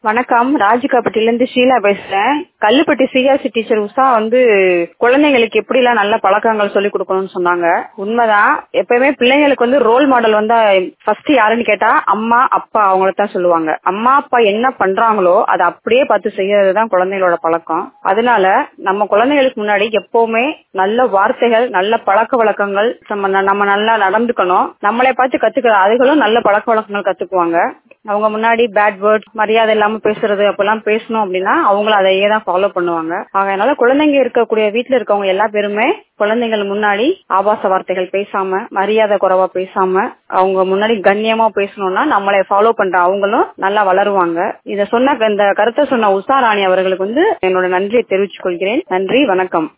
வணக்கம் ராஜிகாப்பட்டில இருந்து ஷீலா பேசுறேன் கல்லுப்பட்டி சிஆர்சி டீச்சர் உஷா வந்து குழந்தைங்களுக்கு எப்படிலாம் நல்ல பழக்கங்கள் சொல்லி கொடுக்கணும்னு சொன்னாங்க உண்மைதான் எப்பயுமே பிள்ளைங்களுக்கு வந்து ரோல் மாடல் வந்தா ஃபர்ஸ்ட் யாருன்னு கேட்டா அம்மா அப்பா அவங்கள தான் சொல்லுவாங்க அம்மா அப்பா என்ன பண்றாங்களோ அதை அப்படியே பார்த்து செய்யறதுதான் குழந்தைகளோட பழக்கம் அதனால நம்ம குழந்தைகளுக்கு முன்னாடி எப்பவுமே நல்ல வார்த்தைகள் நல்ல பழக்க வழக்கங்கள் நம்ம நம்ம நல்லா நடந்துக்கணும் நம்மளை பார்த்து கத்துக்கிற அதுகளும் நல்ல பழக்க வழக்கங்கள் கத்துக்குவாங்க அவங்க முன்னாடி பேட் வேர்ட் மரியாதை இல்லாம பேசுறது அப்பெல்லாம் பேசணும் அப்படின்னா அவங்களும் அதையே தான் ஃபாலோ பண்ணுவாங்க அதனால குழந்தைங்க இருக்கக்கூடிய வீட்டுல இருக்கவங்க எல்லா பேருமே குழந்தைகள் முன்னாடி ஆபாச வார்த்தைகள் பேசாம மரியாதை குறைவா பேசாம அவங்க முன்னாடி கண்ணியமா பேசணும்னா நம்மளை ஃபாலோ பண்ற அவங்களும் நல்லா வளருவாங்க இத சொன்ன இந்த கருத்தை சொன்ன உஷா ராணி அவர்களுக்கு வந்து என்னோட நன்றியை தெரிவித்துக் கொள்கிறேன் நன்றி வணக்கம்